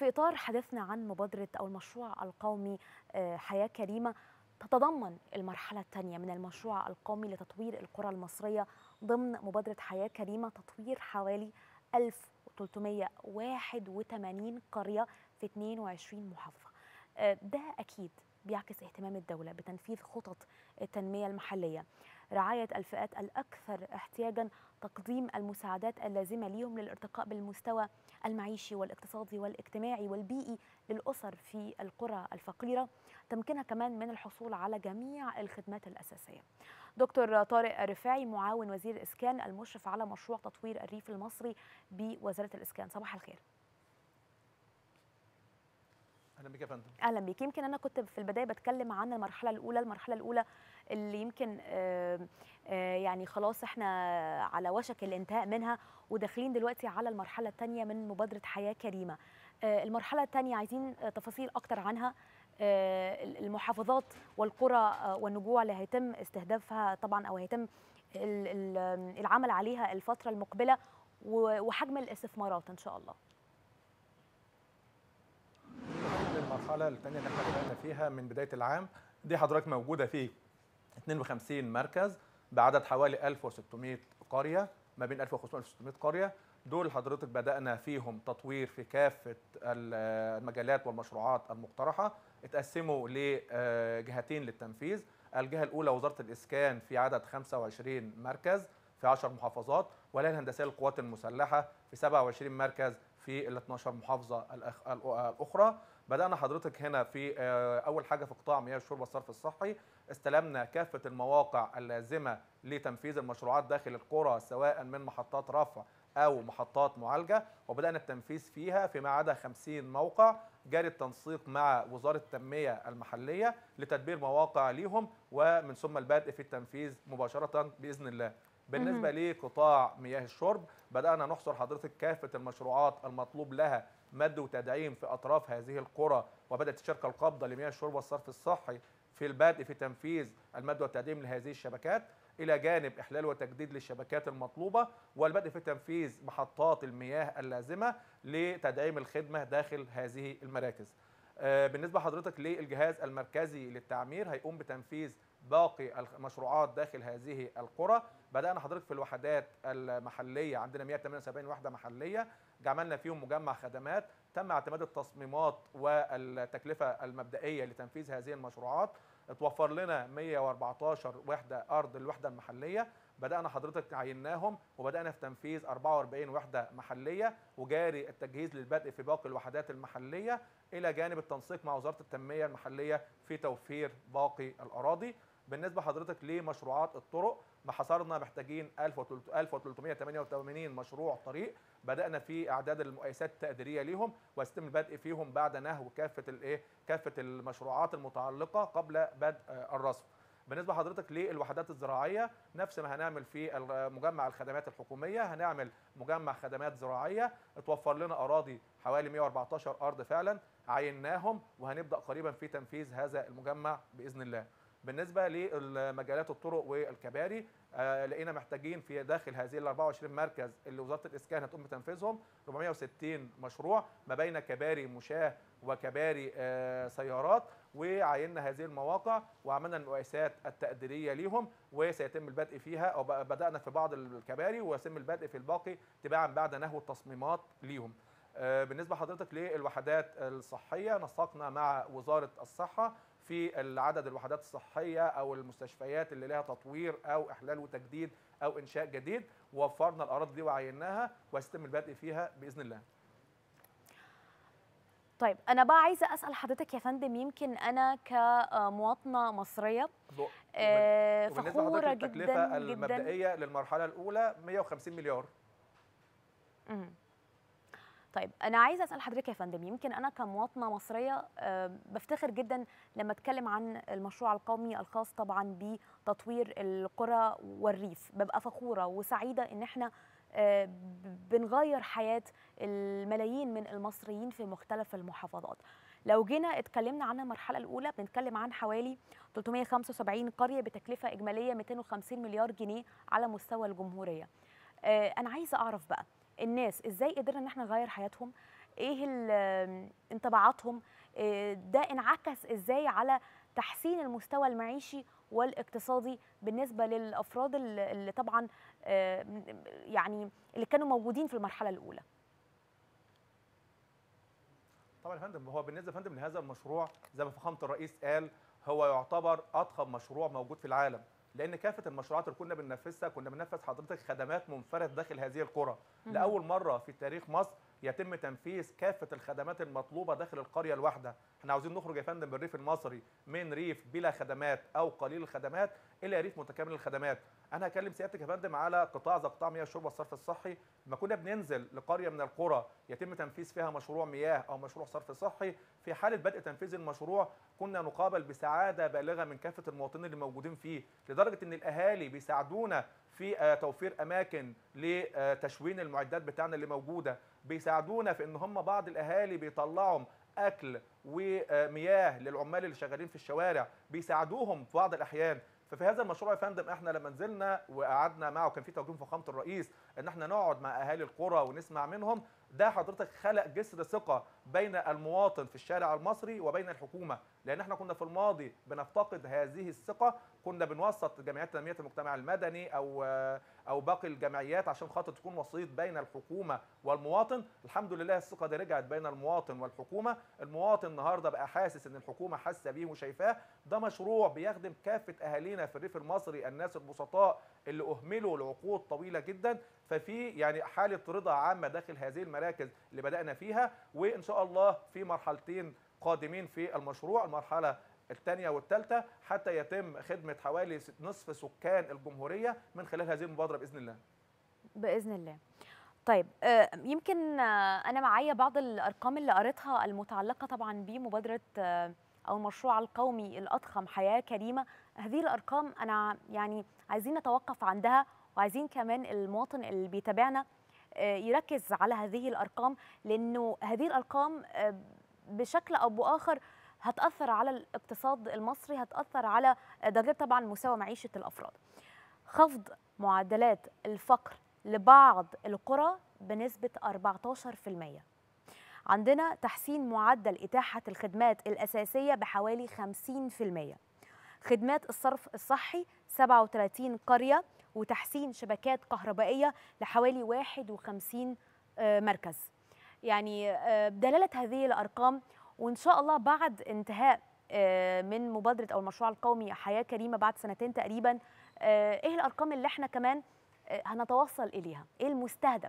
في إطار حديثنا عن مبادرة أو المشروع القومي آه، حياة كريمة تتضمن المرحلة الثانية من المشروع القومي لتطوير القرى المصرية ضمن مبادرة حياة كريمة تطوير حوالي 1381 قرية في 22 محافظة آه، ده أكيد بيعكس اهتمام الدولة بتنفيذ خطط التنمية المحلية رعاية الفئات الأكثر احتياجا تقديم المساعدات اللازمة ليهم للارتقاء بالمستوى المعيشي والاقتصادي والاجتماعي والبيئي للأسر في القرى الفقيرة تمكنها كمان من الحصول على جميع الخدمات الأساسية دكتور طارق رفاعي معاون وزير الإسكان المشرف على مشروع تطوير الريف المصري بوزارة الإسكان صباح الخير اهلا بك يا فندم اهلا بيك يمكن انا كنت في البدايه بتكلم عن المرحله الاولى المرحله الاولى اللي يمكن آه، آه، يعني خلاص احنا على وشك الانتهاء منها وداخلين دلوقتي على المرحله الثانيه من مبادره حياه كريمه آه، المرحله الثانيه عايزين آه، تفاصيل اكتر عنها آه، المحافظات والقرى آه، والنجوع اللي هيتم استهدافها طبعا او هيتم ال- ال- العمل عليها الفتره المقبله و- وحجم الاستثمارات ان شاء الله دي المرحله الثانيه اللي احنا بدانا فيها من بدايه العام دي حضرتك موجوده في 52 مركز بعدد حوالي 1600 قريه ما بين 1500 و 1600 قريه دول حضرتك بدانا فيهم تطوير في كافه المجالات والمشروعات المقترحه اتقسموا لجهتين للتنفيذ الجهه الاولى وزاره الاسكان في عدد 25 مركز في 10 محافظات والهيئه الهندسيه للقوات المسلحه في 27 مركز في ال 12 محافظه الأخ- الاخرى بدانا حضرتك هنا في آه، اول حاجه في قطاع مياه الشرب والصرف الصحي استلمنا كافه المواقع اللازمه لتنفيذ المشروعات داخل القرى سواء من محطات رفع او محطات معالجه وبدانا التنفيذ فيها فيما عدا 50 موقع جاري التنسيق مع وزاره التنميه المحليه لتدبير مواقع ليهم ومن ثم البدء في التنفيذ مباشره باذن الله بالنسبه لقطاع مياه الشرب بدانا نحصر حضرتك كافه المشروعات المطلوب لها مد وتدعيم في اطراف هذه القرى وبدات الشركه القابضه لمياه الشرب والصرف الصحي في البدء في تنفيذ المد والتدعيم لهذه الشبكات الى جانب احلال وتجديد للشبكات المطلوبه والبدء في تنفيذ محطات المياه اللازمه لتدعيم الخدمه داخل هذه المراكز. آه، بالنسبه حضرتك للجهاز المركزي للتعمير هيقوم بتنفيذ باقي المشروعات داخل هذه القرى بدانا حضرتك في الوحدات المحليه عندنا 178 وحده محليه عملنا فيهم مجمع خدمات تم اعتماد التصميمات والتكلفه المبدئيه لتنفيذ هذه المشروعات اتوفر لنا 114 وحده ارض الوحده المحليه بدانا حضرتك عيناهم وبدانا في تنفيذ 44 وحده محليه وجاري التجهيز للبدء في باقي الوحدات المحليه الى جانب التنسيق مع وزاره التنميه المحليه في توفير باقي الاراضي بالنسبه حضرتك لمشروعات الطرق ما حصرنا محتاجين 1388 مشروع طريق بدانا في اعداد المقايسات التقديريه ليهم ويتم البدء فيهم بعد نهو كافه الايه كافه المشروعات المتعلقه قبل بدء آه، الرصف بالنسبه حضرتك للوحدات الزراعيه نفس ما هنعمل في مجمع الخدمات الحكوميه هنعمل مجمع خدمات زراعيه اتوفر لنا اراضي حوالي 114 ارض فعلا عيناهم وهنبدا قريبا في تنفيذ هذا المجمع باذن الله بالنسبه لمجالات الطرق والكباري آه لقينا محتاجين في داخل هذه ال 24 مركز اللي وزاره الاسكان هتقوم بتنفيذهم 460 مشروع ما بين كباري مشاه وكباري آه سيارات وعيننا هذه المواقع وعملنا المقايسات التقديريه ليهم وسيتم البدء فيها او بدانا في بعض الكباري ويتم البدء في الباقي تباعا بعد نهو التصميمات ليهم آه بالنسبه حضرتك للوحدات الصحيه نسقنا مع وزاره الصحه في عدد الوحدات الصحيه او المستشفيات اللي لها تطوير او احلال وتجديد او انشاء جديد ووفرنا الاراضي دي وعيناها ويتم البدء فيها باذن الله. طيب انا بقى عايزه اسال حضرتك يا فندم يمكن انا كمواطنه مصريه آه، وبالنسبه فخوره لحضرتك جدا التكلفه جدا المبدئيه للمرحله الاولى 150 مليار. مم. طيب انا عايزه اسال حضرتك يا فندم يمكن انا كمواطنه مصريه آه، بفتخر جدا لما اتكلم عن المشروع القومي الخاص طبعا بتطوير القرى والريف ببقى فخوره وسعيده ان احنا آه، ب- بنغير حياه الملايين من المصريين في مختلف المحافظات لو جينا اتكلمنا عن المرحله الاولى بنتكلم عن حوالي 375 قريه بتكلفه اجماليه 250 مليار جنيه على مستوى الجمهوريه آه، انا عايزه اعرف بقى الناس ازاي قدرنا ان احنا نغير حياتهم ايه ال- انطباعاتهم آه، ده انعكس ازاي على تحسين المستوى المعيشي والاقتصادي بالنسبه للافراد ال- اللي طبعا آه، يعني اللي كانوا موجودين في المرحله الاولى طبعا يا فندم هو بالنسبه يا فندم لهذا المشروع زي ما فخامه الرئيس قال هو يعتبر اضخم مشروع موجود في العالم لان كافه المشروعات اللي كنا بننفذها كنا بننفذ حضرتك خدمات منفرد داخل هذه القرى مهم. لاول مره في تاريخ مصر يتم تنفيذ كافه الخدمات المطلوبه داخل القريه الواحده احنا عاوزين نخرج يا فندم بالريف المصري من ريف بلا خدمات او قليل الخدمات الى ريف متكامل الخدمات انا هكلم سيادتك يا فندم على قطاع زي قطاع مياه الشرب والصرف الصحي لما كنا بننزل لقريه من القرى يتم تنفيذ فيها مشروع مياه او مشروع صرف صحي في حاله بدء تنفيذ المشروع كنا نقابل بسعاده بالغه من كافه المواطنين اللي موجودين فيه لدرجه ان الاهالي بيساعدونا في آه، توفير اماكن لتشوين المعدات بتاعنا اللي موجوده بيساعدونا في ان هم بعض الاهالي بيطلعوا اكل ومياه للعمال اللي شغالين في الشوارع بيساعدوهم في بعض الاحيان ففي هذا المشروع يا فندم احنا لما نزلنا وقعدنا معه كان في توجيه من فخامه الرئيس ان احنا نقعد مع اهالي القرى ونسمع منهم ده حضرتك خلق جسر ثقه بين المواطن في الشارع المصري وبين الحكومه لان احنا كنا في الماضي بنفتقد هذه الثقه كنا بنوسط جمعيات تنميه المجتمع المدني او او باقي الجمعيات عشان خاطر تكون وسيط بين الحكومه والمواطن الحمد لله الثقه دي رجعت بين المواطن والحكومه المواطن النهارده بقى حاسس ان الحكومه حاسه بيه وشايفاه ده مشروع بيخدم كافه اهالينا في الريف المصري الناس البسطاء اللي اهملوا لعقود طويله جدا ففي يعني حاله رضا عامه داخل هذه المراكز اللي بدانا فيها وان شاء الله في مرحلتين قادمين في المشروع المرحله الثانيه والثالثه حتى يتم خدمه حوالي نصف سكان الجمهوريه من خلال هذه المبادره باذن الله باذن الله طيب آه، يمكن آه، انا معايا بعض الارقام اللي قريتها المتعلقه طبعا بمبادره آه، او المشروع القومي الاضخم حياه كريمه هذه الارقام انا يعني عايزين نتوقف عندها وعايزين كمان المواطن اللي بيتابعنا آه، يركز على هذه الارقام لانه هذه الارقام آه، بشكل او باخر هتاثر على الاقتصاد المصري هتاثر على ده غير طبعا مستوى معيشه الافراد خفض معدلات الفقر لبعض القرى بنسبة 14% عندنا تحسين معدل إتاحة الخدمات الأساسية بحوالي 50% خدمات الصرف الصحي 37 قرية وتحسين شبكات كهربائية لحوالي 51 آه، مركز يعني آه، دلالة هذه الأرقام وإن شاء الله بعد انتهاء آه، من مبادرة أو المشروع القومي حياة كريمة بعد سنتين تقريبا آه، إيه الأرقام اللي احنا كمان آه، هنتوصل إليها إيه المستهدف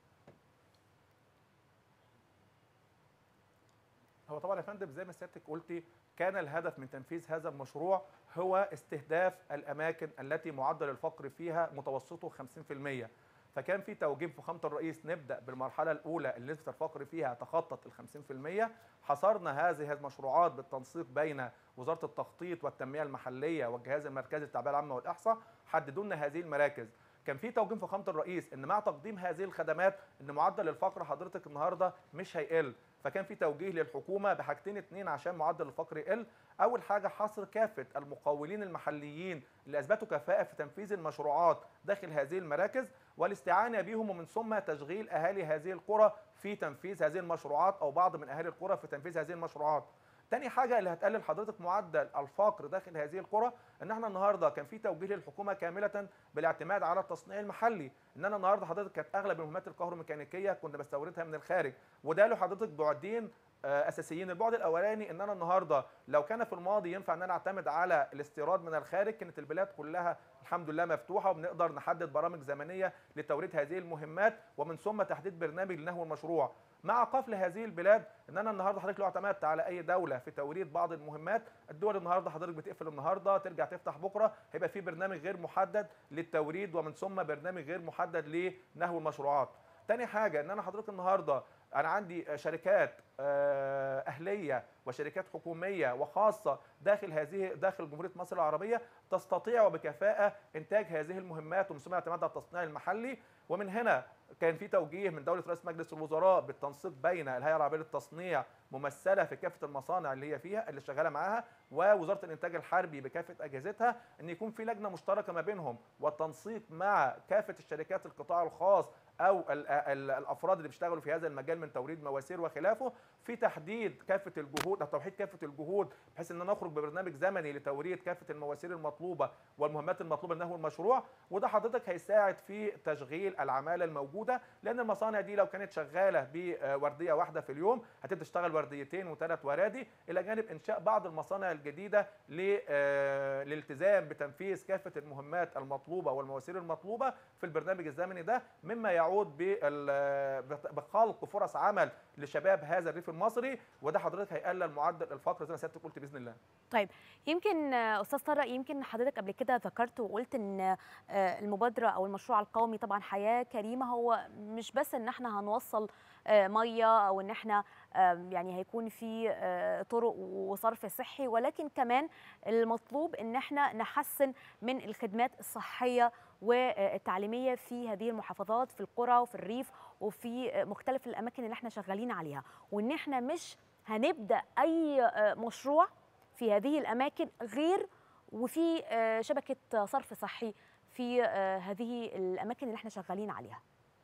هو طبعا يا فندم زي ما سيادتك قلتي كان الهدف من تنفيذ هذا المشروع هو استهداف الاماكن التي معدل الفقر فيها متوسطه 50% فكان في توجيه فخامه الرئيس نبدا بالمرحله الاولى اللي نسبه الفقر فيها تخطت ال 50% حصرنا هذه المشروعات بالتنسيق بين وزاره التخطيط والتنميه المحليه والجهاز المركزي للتعبئه العامه والاحصاء حددوا لنا هذه المراكز كان في توجيه فخامه الرئيس ان مع تقديم هذه الخدمات ان معدل الفقر حضرتك النهارده مش هيقل فكان في توجيه للحكومه بحاجتين اتنين عشان معدل الفقر يقل اول حاجه حصر كافه المقاولين المحليين اللي اثبتوا كفاءه في تنفيذ المشروعات داخل هذه المراكز والاستعانه بهم ومن ثم تشغيل اهالي هذه القرى في تنفيذ هذه المشروعات او بعض من اهالي القرى في تنفيذ هذه المشروعات تاني حاجة اللي هتقلل حضرتك معدل الفقر داخل هذه القرى ان احنا النهارده كان في توجيه للحكومه كامله بالاعتماد على التصنيع المحلي ان انا النهارده حضرتك كانت اغلب المهمات الكهروميكانيكيه كنا بستوردها من الخارج وده له حضرتك بعدين آه، اساسيين البعد الاولاني ان انا النهارده لو كان في الماضي ينفع ان انا اعتمد على الاستيراد من الخارج كانت البلاد كلها الحمد لله مفتوحه وبنقدر نحدد برامج زمنيه لتوريد هذه المهمات ومن ثم تحديد برنامج لنهو المشروع مع قفل هذه البلاد ان انا النهارده حضرتك لو اعتمدت على اي دوله في توريد بعض المهمات الدول النهارده حضرتك بتقفل النهارده ترجع تفتح بكره هيبقى في برنامج غير محدد للتوريد ومن ثم برنامج غير محدد لنهو المشروعات تاني حاجه ان انا حضرتك النهارده انا عندي شركات آه، اهليه وشركات حكوميه وخاصه داخل هذه داخل جمهوريه مصر العربيه تستطيع وبكفاءه انتاج هذه المهمات ومن ثم الاعتماد على التصنيع المحلي ومن هنا كان في توجيه من دوله رئيس مجلس الوزراء بالتنسيق بين الهيئه العربيه للتصنيع ممثله في كافه المصانع اللي هي فيها اللي شغاله معاها ووزاره الانتاج الحربي بكافه اجهزتها ان يكون في لجنه مشتركه ما بينهم والتنسيق مع كافه الشركات القطاع الخاص او ال ال الافراد اللي بيشتغلوا في هذا المجال من توريد مواسير وخلافه في تحديد كافه الجهود او توحيد كافه الجهود بحيث ان نخرج ببرنامج زمني لتوريد كافه المواسير المطلوبه والمهمات المطلوبه انه المشروع وده حضرتك هيساعد في تشغيل العماله الموجوده لان المصانع دي لو كانت شغاله بورديه واحده في اليوم هتبدا تشتغل ورديتين وثلاث ورادي الى جانب انشاء بعض المصانع الجديده للالتزام بتنفيذ كافه المهمات المطلوبه والمواسير المطلوبه في البرنامج الزمني ده مما يعود بخلق فرص عمل لشباب هذا الريف المصري وده حضرتك هيقلل معدل الفقر زي ما سيادتك قلت باذن الله. طيب يمكن استاذ طارق يمكن حضرتك قبل كده ذكرت وقلت ان المبادره او المشروع القومي طبعا حياه كريمه هو مش بس ان احنا هنوصل ميه او ان احنا يعني هيكون في طرق وصرف صحي ولكن كمان المطلوب ان احنا نحسن من الخدمات الصحيه والتعليميه في هذه المحافظات في القرى وفي الريف وفي مختلف الاماكن اللي احنا شغالين عليها وان احنا مش هنبدا اي مشروع في هذه الاماكن غير وفي شبكه صرف صحي في هذه الاماكن اللي احنا شغالين عليها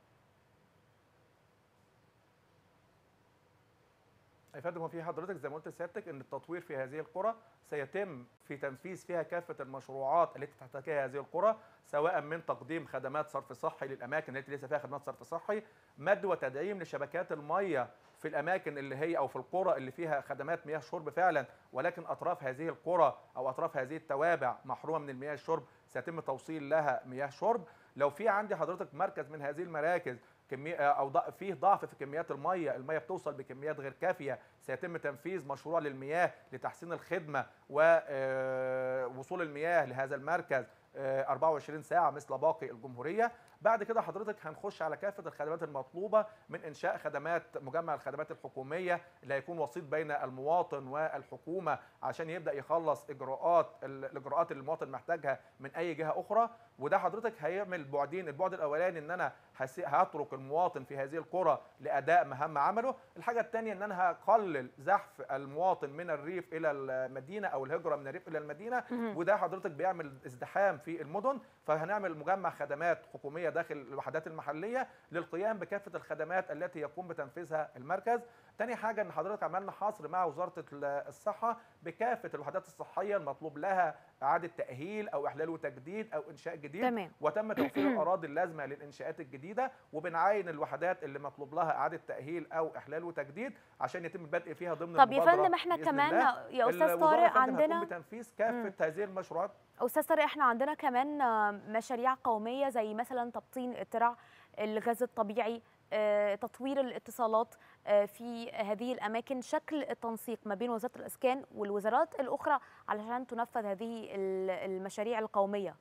يا فندم هو في حضرتك زي ما قلت لسيادتك ان التطوير في هذه القرى سيتم في تنفيذ فيها كافه المشروعات التي تحتاجها هذه القرى سواء من تقديم خدمات صرف صحي للاماكن التي ليس فيها خدمات صرف صحي مد وتدعيم لشبكات الميه في الاماكن اللي هي او في القرى اللي فيها خدمات مياه شرب فعلا ولكن اطراف هذه القرى او اطراف هذه التوابع محرومه من المياه الشرب سيتم توصيل لها مياه شرب لو في عندي حضرتك مركز من هذه المراكز كمية او فيه ضعف في كميات الميه، الميه بتوصل بكميات غير كافيه، سيتم تنفيذ مشروع للمياه لتحسين الخدمه ووصول المياه لهذا المركز 24 ساعه مثل باقي الجمهوريه، بعد كده حضرتك هنخش على كافه الخدمات المطلوبه من انشاء خدمات مجمع الخدمات الحكوميه اللي هيكون وسيط بين المواطن والحكومه عشان يبدا يخلص اجراءات الاجراءات اللي المواطن محتاجها من اي جهه اخرى وده حضرتك هيعمل بعدين البعد الاولاني ان انا هترك المواطن في هذه القرى لاداء مهام عمله الحاجه الثانيه ان انا هقلل زحف المواطن من الريف الى المدينه او الهجره من الريف الى المدينه وده حضرتك بيعمل ازدحام في المدن فهنعمل مجمع خدمات حكوميه داخل الوحدات المحليه للقيام بكافه الخدمات التي يقوم بتنفيذها المركز تاني حاجه ان حضرتك عملنا حصر مع وزاره الصحه بكافه الوحدات الصحيه المطلوب لها اعاده تاهيل او احلال وتجديد او انشاء جديد تمام. وتم توفير الاراضي اللازمه للانشاءات الجديده وبنعاين الوحدات اللي مطلوب لها اعاده تاهيل او احلال وتجديد عشان يتم البدء فيها ضمن طب يا فندم احنا كمان يا استاذ طارق عندنا بتنفيذ كافه هذه المشروعات استاذ طارق احنا عندنا كمان مشاريع قوميه زي مثلا تبطين الترع الغاز الطبيعي تطوير الاتصالات في هذه الاماكن شكل التنسيق ما بين وزاره الاسكان والوزارات الاخرى علشان تنفذ هذه المشاريع القوميه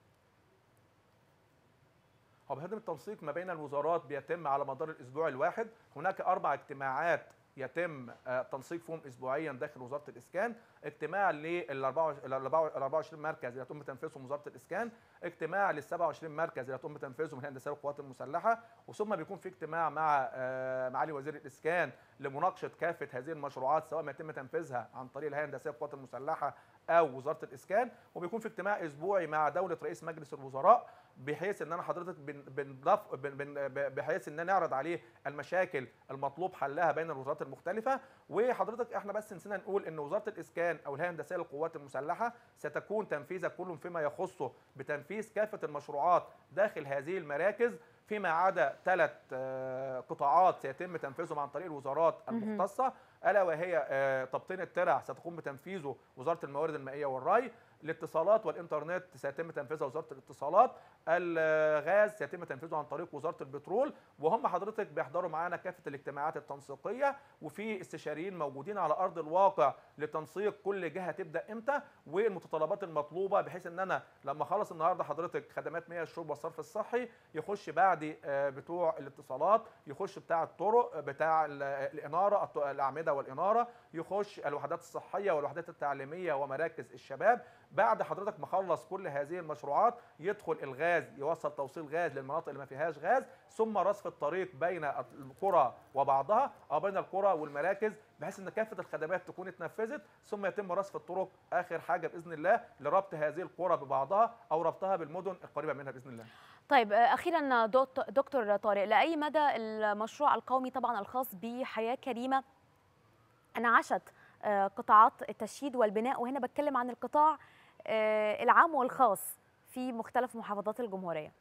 هو بهدم التنسيق ما بين الوزارات بيتم على مدار الاسبوع الواحد هناك اربع اجتماعات يتم تنسيق فيهم اسبوعيا داخل وزاره الاسكان اجتماع لل 24 مركز اللي هتقوم بتنفيذهم وزاره الاسكان اجتماع لل 27 مركز اللي هتقوم بتنفيذهم الهيئه الهندسيه للقوات المسلحه وثم بيكون في اجتماع مع معالي وزير الاسكان لمناقشه كافه هذه المشروعات سواء ما يتم تنفيذها عن طريق الهيئه الهندسيه للقوات المسلحه او وزاره الاسكان وبيكون في اجتماع اسبوعي مع دوله رئيس مجلس الوزراء بحيث ان انا حضرتك بنضاف بحيث ان نعرض عليه المشاكل المطلوب حلها بين الوزارات المختلفه وحضرتك احنا بس نسينا نقول ان وزاره الاسكان او الهيئه الهندسيه للقوات المسلحه ستكون تنفيذ كل فيما يخصه بتنفيذ كافه المشروعات داخل هذه المراكز فيما عدا ثلاث قطاعات سيتم تنفيذهم عن طريق الوزارات المختصه الا وهي تبطين الترع ستقوم بتنفيذه وزاره الموارد المائيه والري الاتصالات والانترنت سيتم تنفيذها وزاره الاتصالات الغاز سيتم تنفيذه عن طريق وزاره البترول وهم حضرتك بيحضروا معانا كافه الاجتماعات التنسيقيه وفي استشاريين موجودين على ارض الواقع لتنسيق كل جهه تبدا امتى والمتطلبات المطلوبه بحيث ان انا لما اخلص النهارده حضرتك خدمات مياه الشرب والصرف الصحي يخش بعد بتوع الاتصالات يخش بتاع الطرق بتاع الاناره الاعمده والاناره يخش الوحدات الصحيه والوحدات التعليميه ومراكز الشباب بعد حضرتك ما خلص كل هذه المشروعات يدخل الغاز يوصل توصيل غاز للمناطق اللي ما فيهاش غاز ثم رصف الطريق بين القرى وبعضها او بين القرى والمراكز بحيث ان كافه الخدمات تكون اتنفذت ثم يتم رصف الطرق اخر حاجه باذن الله لربط هذه القرى ببعضها او ربطها بالمدن القريبه منها باذن الله طيب اخيرا دكتور طارق لاي مدى المشروع القومي طبعا الخاص بحياه كريمه انعشت قطاعات التشييد والبناء وهنا بتكلم عن القطاع العام والخاص في مختلف محافظات الجمهوريه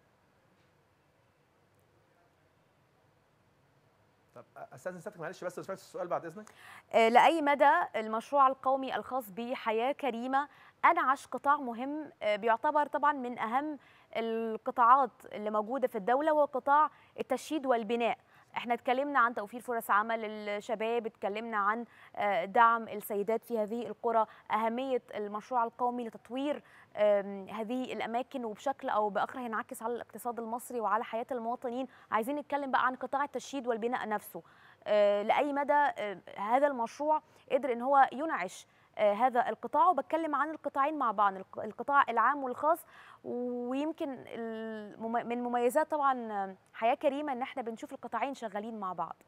طب استاذن سيادتك معلش بس سمعت السؤال بعد اذنك لاي مدى المشروع القومي الخاص بحياه كريمه انعش قطاع مهم بيعتبر طبعا من اهم القطاعات اللي موجوده في الدوله وهو قطاع التشييد والبناء احنا اتكلمنا عن توفير فرص عمل للشباب اتكلمنا عن دعم السيدات في هذه القرى اهميه المشروع القومي لتطوير هذه الاماكن وبشكل او باخر هينعكس على الاقتصاد المصري وعلى حياه المواطنين عايزين نتكلم بقى عن قطاع التشييد والبناء نفسه لاي مدى هذا المشروع قدر ان هو ينعش هذا القطاع وبتكلم عن القطاعين مع بعض القطاع العام والخاص ويمكن من مميزات طبعا حياه كريمه ان احنا بنشوف القطاعين شغالين مع بعض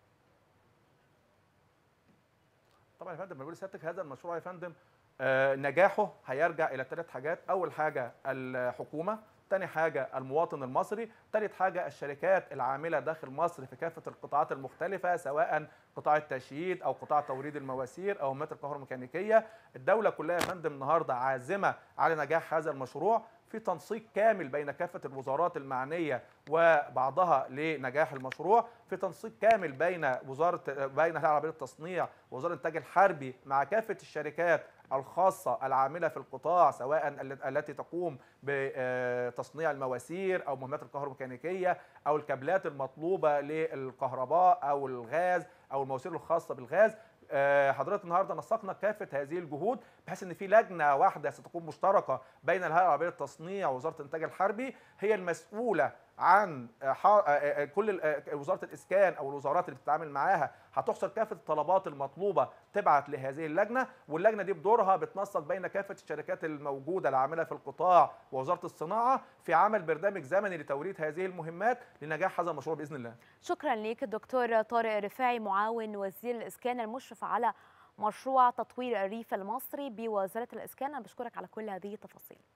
طبعا يا فندم بقول لسيادتك هذا المشروع يا فندم آه نجاحه هيرجع الى ثلاث حاجات اول حاجه الحكومه تاني حاجة المواطن المصري تالت حاجة الشركات العاملة داخل مصر في كافة القطاعات المختلفة سواء قطاع التشييد أو قطاع توريد المواسير أو مهمات الكهروميكانيكية الدولة كلها يا فندم النهاردة عازمة على نجاح هذا المشروع في تنسيق كامل بين كافة الوزارات المعنية وبعضها لنجاح المشروع في تنسيق كامل بين وزارة بين الهيئة العربية للتصنيع ووزارة الإنتاج الحربي مع كافة الشركات الخاصة العاملة في القطاع سواء التي تقوم بتصنيع المواسير أو مهمات الكهروميكانيكية أو الكابلات المطلوبة للكهرباء أو الغاز أو المواسير الخاصة بالغاز حضرتك النهارده نسقنا كافه هذه الجهود بحيث ان في لجنه واحده ستكون مشتركه بين الهيئه العربيه للتصنيع ووزاره الانتاج الحربي هي المسؤوله عن كل وزاره الاسكان او الوزارات اللي بتتعامل معاها هتحصل كافه الطلبات المطلوبه تبعت لهذه اللجنه واللجنه دي بدورها بتنسق بين كافه الشركات الموجوده العامله في القطاع ووزاره الصناعه في عمل برنامج زمني لتوريد هذه المهمات لنجاح هذا المشروع باذن الله. شكرا ليك الدكتور طارق رفاعي معاون وزير الاسكان المشرف على مشروع تطوير الريف المصري بوزاره الاسكان انا بشكرك على كل هذه التفاصيل.